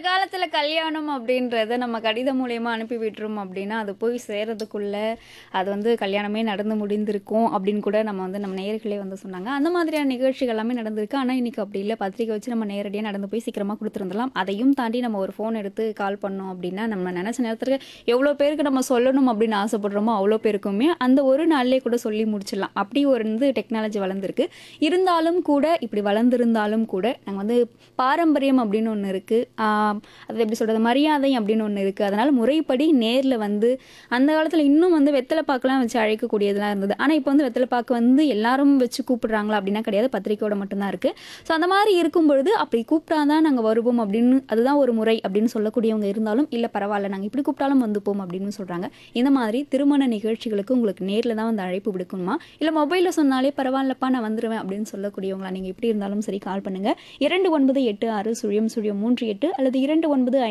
காலத்துல கல்யாணம் அப்படின்றத நம்ம கடிதம் மூலியமா அனுப்பி விட்டுரும் அப்படின்னா அது போய் சேர்றதுக்குள்ள அது வந்து கல்யாணமே நடந்து முடிந்திருக்கும் அப்படின்னு கூட நம்ம வந்து நம்ம நேயர்களே வந்து சொன்னாங்க அந்த மாதிரியான நிகழ்ச்சிகள் எல்லாமே நடந்திருக்கு ஆனா இன்னைக்கு அப்படி இல்லை பத்திரிக்கை வச்சு நம்ம நேரடியாக நடந்து போய் சீக்கிரமா கொடுத்துருந்துடலாம் அதையும் தாண்டி நம்ம ஒரு ஃபோன் எடுத்து கால் பண்ணோம் அப்படின்னா நம்ம நினைச்ச நேரத்துக்கு எவ்வளோ பேருக்கு நம்ம சொல்லணும் அப்படின்னு ஆசைப்படுறோமோ அவ்வளோ பேருக்குமே அந்த ஒரு நாள்லேயே கூட சொல்லி முடிச்சிடலாம் அப்படி ஒரு வந்து டெக்னாலஜி வளர்ந்துருக்கு இருந்தாலும் கூட இப்படி வளர்ந்துருந்தாலும் கூட நாங்கள் வந்து பாரம்பரியம் அப்படின்னு ஒன்று இருக்குது அது எப்படி சொல்கிறது மரியாதை அப்படின்னு ஒன்று இருக்குது அதனால் முறைப்படி நேரில் வந்து அந்த காலத்தில் இன்னும் வந்து வெத்தலை பாக்கெலாம் வச்சு அழைக்கக்கூடியதெல்லாம் இருந்தது ஆனால் இப்போ வந்து வெத்தலை பாக்கு வந்து எல்லாரும் வச்சு கூப்பிடுறாங்களா அப்படின்னா கிடையாது பத்திரிக்கையோட மட்டும்தான் இருக்குது ஸோ அந்த மாதிரி இருக்கும் பொழுது அப்படி கூப்பிட்டாதான் நாங்கள் வருவோம் அப்படின்னு அதுதான் ஒரு முறை அப்படின்னு சொல்லக்கூடியவங்க இருந்தாலும் இல்லை பரவாயில்ல நாங்கள் இப்படி கூப்பிட்டாலும் வந்துப்போம் அப்படின்னு சொல்கிறாங்க இந்த மாதிரி திருமண நிகழ்ச்சிகளுக்கு உங்களுக்கு நேரில் தான் வந்து அழைப்பு விடுக்கணுமா இல்லை மொபைலில் சொன்னாலே பரவாயில்லப்பா நான் வந்துடுவேன் அப்படின்னு சொல்லக்கூடியவங்களா நீங்கள் எப்படி இருந்தாலும் சரி கால் பண்ணுங்கள் இரண்டு ஒன்பது எட்டு ஆறு சுழியம் சுழியம் மூன்று எட்டு அல்லது இரண்டு ஒன்பது